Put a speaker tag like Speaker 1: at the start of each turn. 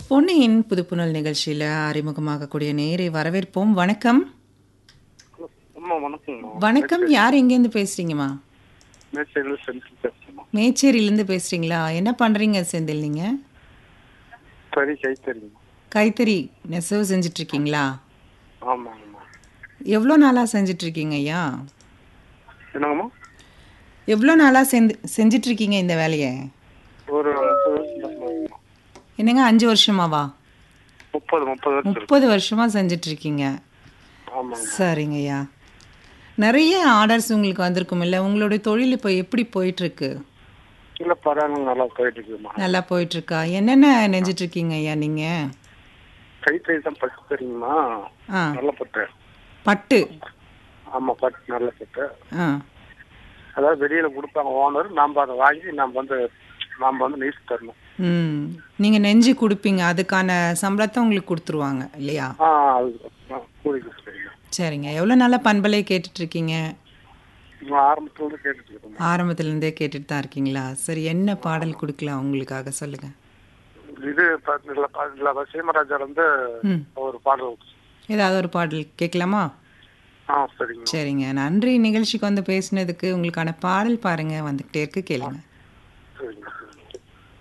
Speaker 1: பொன்னியின் புதுப்புணல் நிகழ்ச்சியில் அறிமுகமாகக்கூடிய நேரை வரவேற்போம் வணக்கம்
Speaker 2: அம்மா வணக்கம்மா
Speaker 1: வணக்கம் யார் எங்கேருந்து பேசுறீங்கம்மா
Speaker 2: மேச்சேரியில் சென்ட்ரல் பேசுமா
Speaker 1: மேச்சேரியிலேருந்து பேசுறீங்களா என்ன பண்ணுறீங்க செந்தில் நீங்கள்
Speaker 2: சரி கைத்தறிங்கம்மா
Speaker 1: கைத்தறி நெசவு செஞ்சுட்டு இருக்கீங்களா
Speaker 2: ஆமாங்கம்மா
Speaker 1: எவ்வளோ நாளாக செஞ்சுட்டு இருக்கீங்க ஐயா
Speaker 2: என்னங்கம்மா
Speaker 1: எவ்வளோ நாளாக செஞ்சு செஞ்சுட்டு இருக்கீங்க இந்த வேலையை
Speaker 2: ஒரு முப்பது வருஷம் இருக்குமா
Speaker 1: என்னங்க அஞ்சு வருஷமாவா
Speaker 2: முப்பது முப்பது வருஷம் இருக்கு
Speaker 1: முப்பது வருஷமாக செஞ்சுட்டு இருக்கீங்க
Speaker 2: ஆமாங்க
Speaker 1: சரிங்க ஐயா நிறைய ஆர்டர்ஸ் உங்களுக்கு வந்திருக்கும் இல்லை உங்களுடைய தொழில் இப்போ எப்படி போயிட்டுருக்கு
Speaker 2: இல்லை பரவாயில்ல நல்லா போயிட்டு இருக்குமா
Speaker 1: நல்லா போயிட்டுருக்கா என்னென்ன நெஞ்சிட்டு இருக்கீங்க ஐயா நீங்கள்
Speaker 2: கைத்தறி தான் பட்டு தரீங்கம்மா
Speaker 1: ஆ
Speaker 2: நல்ல பட்டு
Speaker 1: பட்டு
Speaker 2: ஆமா பட்டு நல்ல பட்டு
Speaker 1: ஆ
Speaker 2: அதாவது வெளியில கொடுப்பாங்க ஓனர் நாம அதை வாங்கி நாம வந்து நாம வந்து நெய்ஸ் தரணும்
Speaker 1: ம் நீங்கள் நெஞ்சு கொடுப்பீங்க அதுக்கான சம்பளத்தை உங்களுக்கு கொடுத்துருவாங்க இல்லையா
Speaker 2: ஆ அது ஆ, கூலிக்கு சரிங்க
Speaker 1: சரிங்க எவ்வளோ நாளாக பண்பலையை கேட்டுட்ருக்கீங்க
Speaker 2: நான் ஆரம்பத்துல இருந்து கேட்டுட்டு இருக்கேன்
Speaker 1: ஆரம்பத்துலேருந்தே கேட்டுட்டு தான் இருக்கீங்களா சரி என்ன பாடல் கொடுக்கலாம் உங்களுக்காக சொல்லுங்கள்
Speaker 2: இது பாத்தீங்களா சீமராஜா வந்து
Speaker 1: ம்
Speaker 2: ஒரு பாடல்
Speaker 1: ஏதாவது ஒரு பாடல் கேட்கலாமா
Speaker 2: ஆ சரிங்க
Speaker 1: சரிங்க நன்றி நிகழ்ச்சிக்கு வந்து பேசினதுக்கு உங்களுக்கான பாடல் பாருங்கள் வந்துக்கிட்டே இருக்கு கேளுங்க
Speaker 2: சரிங்க